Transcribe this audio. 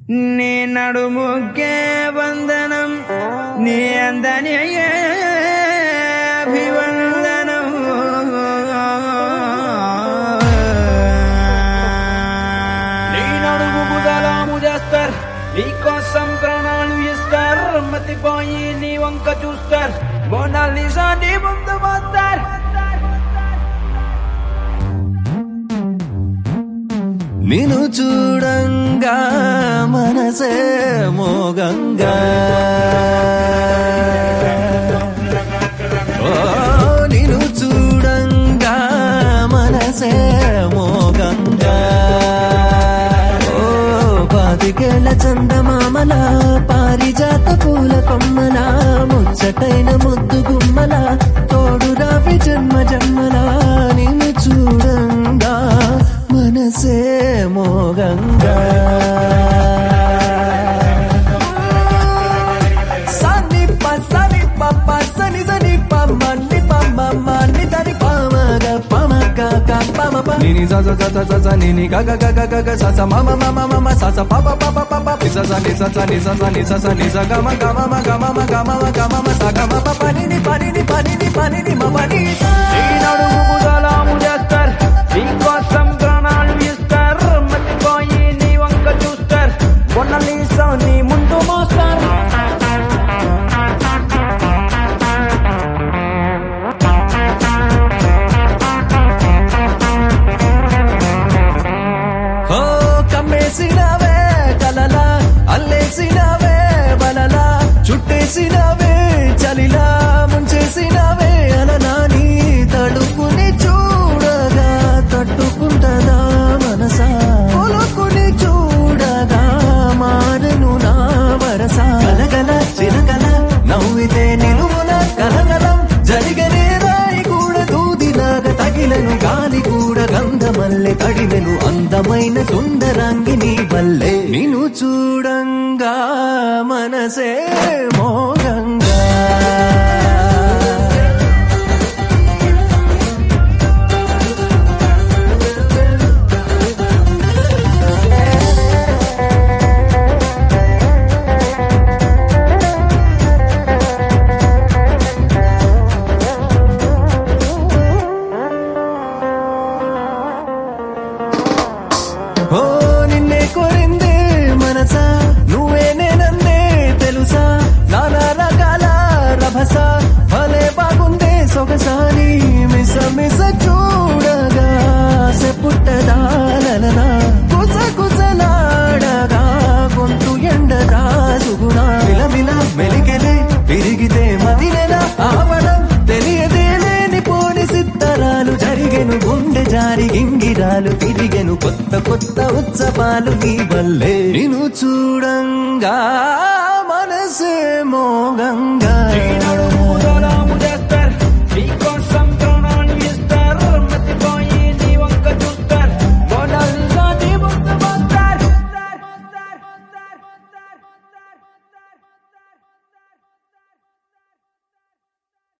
నీ నడుముకే వందనం నీ అందని అభివందనం నీ నడుము బుదలాము చేస్తారు నీకోసం ప్రాణాలు ఇస్తారు మతిపోయి నీ వంక చూస్తారు మోనాలిసా నీ ముందు పోతారు నిను చూడంగా మనసే మోగంగా ఓ నిను చూడంగా మనసే మోగంగా ఓ పాతికేళ్ల చందమామల పారిజాత పూల కొమ్మల ముచ్చటైన ముద్దు గుమ్మల తోడు రావి జన్మ జన్మల నిన్ను చూడంగా మనసే మోగంగా సని ప సని ప ప సని సని ప మని ప మ మని దని ప మ గ ప మ గ గ ప మ ప ని ని స స స స స స ని ని గ గ గ గ గ గ స స మ మ మ మ మ మ స స ప ప ప ప ప ప పి స స ని స స ని స స ని స స ని స గ మ గ మ మ గ మ మ గ మ మ గ మ మ స గ మ ప ప ని ని ప ని ని ప ని ని ప ని ని మ ప ని స నీ నడుము బుదలాము చేస్తారు నీకోసం ప్రాణాలు ఇస్తారు మతిపోయి నీ వంక చూస్తారు మోనాలిసా నీ ముందు మోస్తారు ఓ కమ్మేసినవే కలలా అల్లేసినవే బలలా చుట్టేసినవే చలిలా ముంచేసినవే అలనా నీ తడుకుని చూడగా తట్టుకుంటదా మనసా కొలుకుని చూడగా మారను నా వరస కలగల చిరకల నవ్వితే నిలువున కలగలం జరిగనే రాయి కూడా దూదిలాగా తగిలను గాలి కూడా గంధమల్లె తడివెను అందమైన సుందరాంగిని వల్లే నిన్ను చూడంగా మనసే మోగంగా ఓ నిన్నే కోరింది మనసా నువ్వే నేనన్నే తెలుసా నానా రకాల రభస భలే బాగుందే సొగసాని మిస మిస చూడగా సెపుట్టదాలనా కుస కుసలాడగా గొంతు ఎండగా సుగుణ మిలమిల మెలికెలే తిరిగితే మదినెలా ఆవడం తెలియదే లేని పోని సిద్ధరాలు జరిగెను గుండె జారి ఇంగిరాలు తిరిగెను కొత్త కొత్త ఉత్సవాలు నీ వల్లే నిన్ను చూడంగా మన